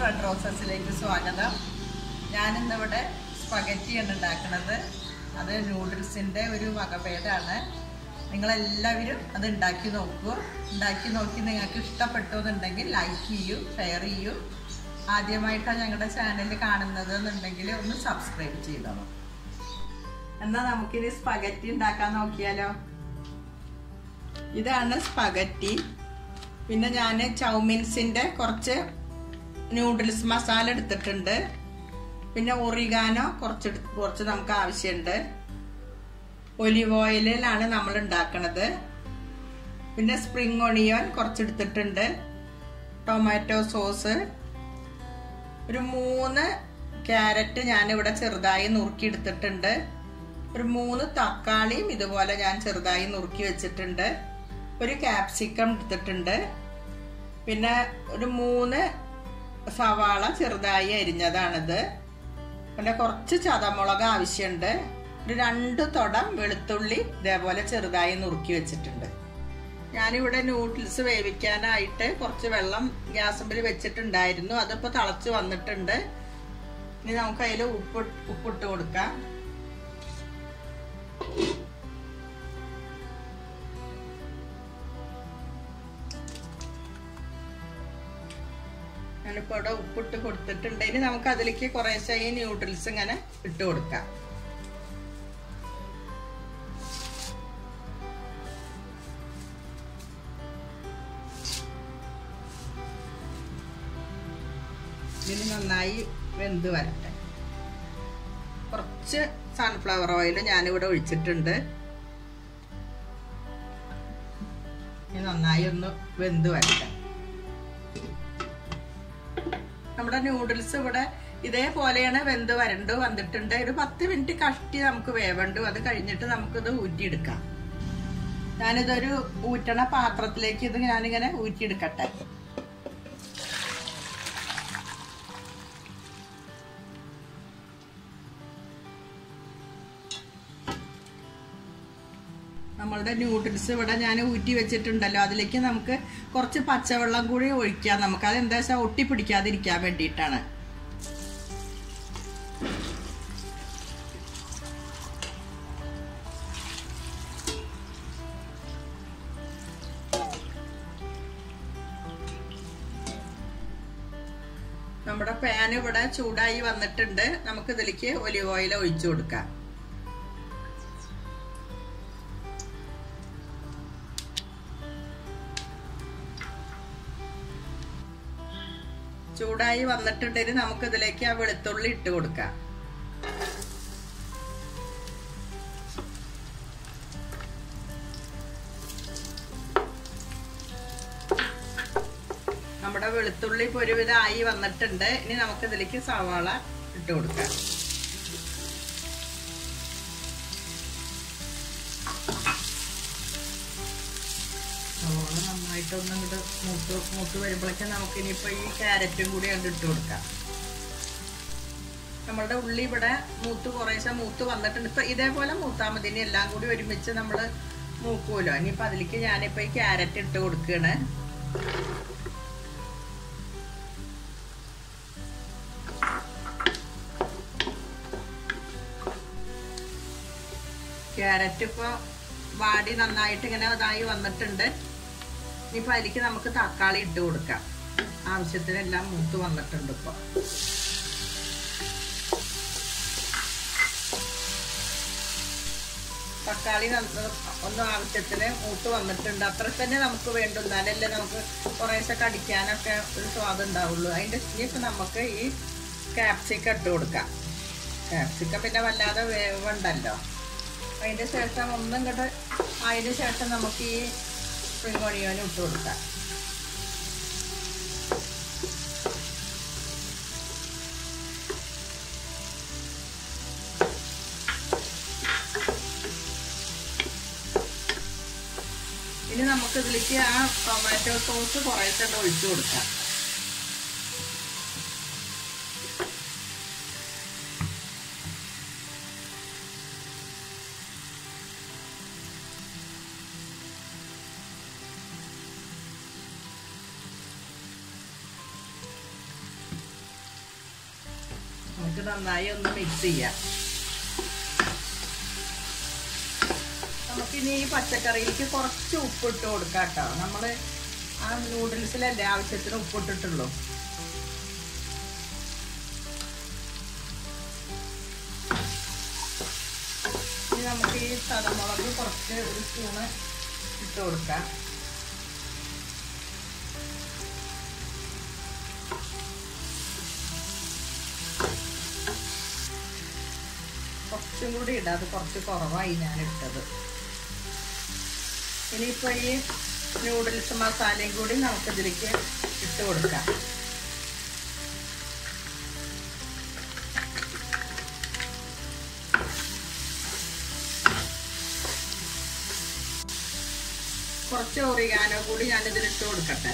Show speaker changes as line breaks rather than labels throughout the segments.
red റോസസിലേക്ക് സ്വാഗതം ഞാനിന്നിവിടെ സ്പഗറ്റിയാണ് ഉണ്ടാക്കുന്നത് അത് നൂഡിൽസിൻ്റെ ഒരു വകഭേദമാണ് നിങ്ങളെല്ലാവരും അത് ഉണ്ടാക്കി നോക്കൂ ഉണ്ടാക്കി നോക്കി നിങ്ങൾക്ക് ഇഷ്ടപ്പെട്ടു എന്നുണ്ടെങ്കിൽ ലൈക്ക് ചെയ്യൂ ഷെയർ ചെയ്യൂ ആദ്യമായിട്ടാണ് ഞങ്ങളുടെ ചാനൽ കാണുന്നത് എന്നുണ്ടെങ്കിൽ ഒന്ന് സബ്സ്ക്രൈബ് ചെയ്തോളൂ എന്നാൽ നമുക്കിനി സ്പഗറ്റി ഉണ്ടാക്കാൻ നോക്കിയാലോ ഇതാണ് സ്പഗറ്റി പിന്നെ ഞാൻ ചൗമിൻസിൻ്റെ കുറച്ച് നൂഡിൽസ് മസാല എടുത്തിട്ടുണ്ട് പിന്നെ ഒറിഗാനോ കുറച്ച് എടുത്ത് കുറച്ച് നമുക്ക് ആവശ്യമുണ്ട് ഒലിവ് ഓയിലിലാണ് നമ്മൾ ഉണ്ടാക്കുന്നത് പിന്നെ സ്പ്രിംഗ് ഒണിയോൻ കുറച്ചെടുത്തിട്ടുണ്ട് ടൊമാറ്റോ സോസ് ഒരു മൂന്ന് ക്യാരറ്റ് ഞാനിവിടെ ചെറുതായി നുറുക്കി എടുത്തിട്ടുണ്ട് ഒരു മൂന്ന് തക്കാളിയും ഇതുപോലെ ഞാൻ ചെറുതായി നുറുക്കി വെച്ചിട്ടുണ്ട് ഒരു ക്യാപ്സിക്കം എടുത്തിട്ടുണ്ട് പിന്നെ ഒരു മൂന്ന് സവാള ചെറുതായി അരിഞ്ഞതാണിത് പിന്നെ കുറച്ച് ചതമുളക് ആവശ്യമുണ്ട് ഒരു രണ്ട് തുടം വെളുത്തുള്ളി ഇതേപോലെ ചെറുതായി നുറുക്കി വെച്ചിട്ടുണ്ട് ഞാനിവിടെ നൂഡിൽസ് വേവിക്കാനായിട്ട് കുറച്ച് വെള്ളം ഗ്യാസിൽ വെച്ചിട്ടുണ്ടായിരുന്നു അതിപ്പോൾ തിളച്ച് വന്നിട്ടുണ്ട് ഇനി നമുക്ക് അതിൽ ഉപ്പ് ഉപ്പിട്ട് കൊടുക്കാം ഞാനിപ്പോൾ ഇവിടെ ഉപ്പിട്ട് കൊടുത്തിട്ടുണ്ട് ഇനി നമുക്ക് അതിലേക്ക് കുറേശ്ശെ ഈ ന്യൂഡിൽസ് ഇങ്ങനെ ഇട്ട് കൊടുക്കാം ഇതിന് നന്നായി വെന്ത് വരട്ടെ കുറച്ച് സൺഫ്ലവർ ഓയിൽ ഞാനിവിടെ ഒഴിച്ചിട്ടുണ്ട് ഇനി നന്നായി ഒന്ന് വെന്ത് വരട്ടെ നമ്മുടെ നൂഡിൽസ് ഇവിടെ ഇതേപോലെയാണ് വെന്ത് വരണ്ടു വന്നിട്ടുണ്ട് ഒരു പത്ത് മിനിറ്റ് കഷ്ടി നമുക്ക് വേവണ്ടു അത് കഴിഞ്ഞിട്ട് നമുക്കിത് ഊറ്റിയെടുക്കാം ഞാനിതൊരു ഊറ്റണ പാത്രത്തിലേക്ക് ഇത് ഞാനിങ്ങനെ ഊറ്റിയെടുക്കട്ടെ നമ്മളുടെ നൂഡിൽസ് ഇവിടെ ഞാൻ ഊറ്റി വെച്ചിട്ടുണ്ടല്ലോ അതിലേക്ക് നമുക്ക് കുറച്ച് പച്ചവെള്ളം കൂടി ഒഴിക്കാം നമുക്ക് അത് എന്താ വെച്ചാൽ ഒട്ടിപ്പിടിക്കാതിരിക്കാൻ വേണ്ടിയിട്ടാണ് നമ്മുടെ പാൻ ഇവിടെ ചൂടായി വന്നിട്ടുണ്ട് നമുക്ക് ഇതിലേക്ക് ഒലിവ് ഓയിൽ ഒഴിച്ചു കൊടുക്കാം ചൂടായി വന്നിട്ടുണ്ടെങ്കിൽ നമുക്ക് ഇതിലേക്ക് ആ വെളുത്തുള്ളി ഇട്ട് കൊടുക്കാം നമ്മുടെ വെളുത്തുള്ളി ഇപ്പോൾ ഒരുവിധം ആയി വന്നിട്ടുണ്ട് ഇനി നമുക്ക് ഇതിലേക്ക് സവാള ഇട്ട് കൊടുക്കാം സവാള നന്നായിട്ടൊന്നും ഇങ്ങോട്ട് മൂത്ത് മൂത്ത് വരുമ്പോഴേക്കും നമുക്ക് ഇനിയിപ്പോൾ ഈ ക്യാരറ്റും കൂടി കണ്ട് ഇട്ട് കൊടുക്കാം നമ്മളുടെ ഉള്ളി ഇവിടെ മൂത്ത് കുറേശ്ശെ മൂത്ത് വന്നിട്ടുണ്ട് ഇപ്പം ഇതേപോലെ മൂത്താൽ മതി ഇനി എല്ലാം കൂടി ഒരുമിച്ച് നമ്മൾ മൂക്കുമല്ലോ ഇനിയിപ്പോൾ അതിലേക്ക് ഞാനിപ്പോൾ ഈ ക്യാരറ്റ് ഇട്ട് കൊടുക്കുകയാണ് ക്യാരറ്റ് ഇപ്പോൾ വാടി നന്നായിട്ട് ഇങ്ങനെ ഇതായി വന്നിട്ടുണ്ട് ഇനിയിപ്പോൾ അതിലേക്ക് നമുക്ക് തക്കാളി ഇട്ട് കൊടുക്കാം ആവശ്യത്തിനെല്ലാം മൂത്ത് വന്നിട്ടുണ്ട് ഇപ്പോൾ തക്കാളി ഒന്ന് ആവശ്യത്തിന് മൂത്ത് വന്നിട്ടുണ്ട് അത്ര തന്നെ നമുക്ക് വേണ്ടു എന്നാലല്ലേ നമുക്ക് കുറേശ്ശെ കടിക്കാനൊക്കെ ഒരു സ്വാദം ഉണ്ടാവുള്ളൂ അതിൻ്റെ ഇനിയിപ്പോൾ നമുക്ക് ഈ ക്യാപ്സിക്കം ഇട്ട് കൊടുക്കാം ക്യാപ്സിക്കം പിന്നെ വല്ലാതെ വേവുണ്ടല്ലോ അതിൻ്റെ ശേഷം ഒന്നും ഇങ്ങോട്ട് അതിന് ശേഷം നമുക്ക് ഈ സ്പ്രിംഗ് ഒണിയോനും ഇട്ട് കൊടുക്കാം ഇനി നമുക്ക് ഇതിലേക്ക് ആ ടൊമാറ്റോ സോസ് കുറേശ്ശെ ഒഴിച്ചു കൊടുക്കാം നമുക്ക് നന്നായി ഒന്ന് മിക്സ് ചെയ്യാം നമുക്കിനി ഈ പച്ചക്കറിയിലേക്ക് കുറച്ച് ഉപ്പിട്ട് കൊടുക്കാം കേട്ടോ നമ്മൾ ആ നൂഡിൽസിലല്ലേ ആവശ്യത്തിന് ഉപ്പിട്ടിട്ടുള്ളൂ ഇനി നമുക്ക് ഈ തടമുളക് കുറച്ച് ഒരു സ്പൂണ് ഇട്ട് കൊടുക്കാം കുറച്ചും കൂടി ഇടാം അത് കുറച്ച് കുറവായി ഞാൻ ഇട്ടത് ഇനിയിപ്പോൾ ഈ നൂഡിൽസ് മസാലയും കൂടി നമുക്കിതിലേക്ക് ഇട്ട് കൊടുക്കാം കുറച്ച് ഒറിഗാനോ കൂടി ഞാൻ ഇതിലിട്ട് കൊടുക്കട്ടെ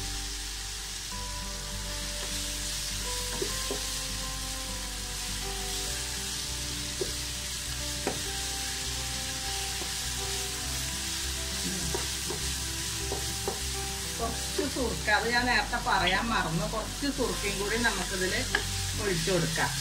കുറച്ച് സുർക്ക അത് ഞാൻ നേരത്തെ പറയാൻ മറന്നു കുറച്ച് സുർക്കയും കൂടി നമുക്കിതിൽ ഒഴിച്ചു കൊടുക്കാം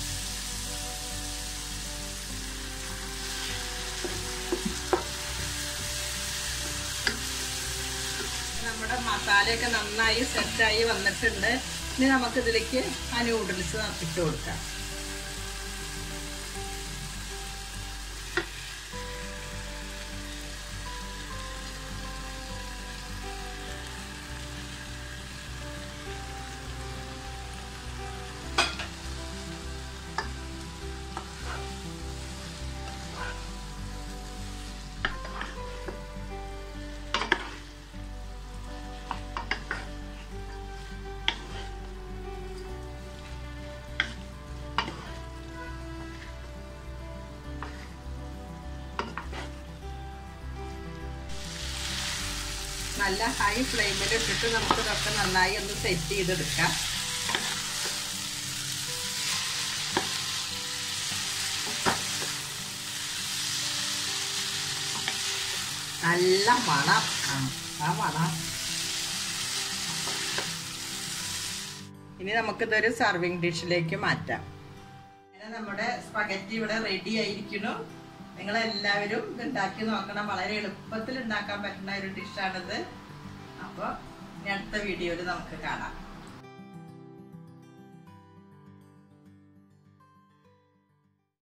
നമ്മുടെ മസാലയൊക്കെ നന്നായി സെറ്റായി വന്നിട്ടുണ്ട് ഇനി നമുക്കിതിലേക്ക് ആ നൂഡിൽസ് ഇട്ട് കൊടുക്കാം നല്ല ഹൈ ഫ്ലെയിമിൽ ഇട്ടിട്ട് നമുക്ക് ഇതൊക്കെ നന്നായി ഒന്ന് സെറ്റ് ചെയ്തെടുക്കാം നല്ല മണം ആ, ആ മണം ഇനി നമുക്കിതൊരു സർവിങ് ഡിഷിലേക്ക് മാറ്റാം അങ്ങനെ നമ്മുടെ സ്പഗറ്റി ഇവിടെ റെഡി ആയിരിക്കുന്നു നിങ്ങളെല്ലാവരും ഇത് ഉണ്ടാക്കി നോക്കണം വളരെ എളുപ്പത്തിൽ ഉണ്ടാക്കാൻ പറ്റുന്ന ഒരു ഡിഷാണിത് അപ്പോൾ അടുത്ത വീഡിയോയിൽ നമുക്ക് കാണാം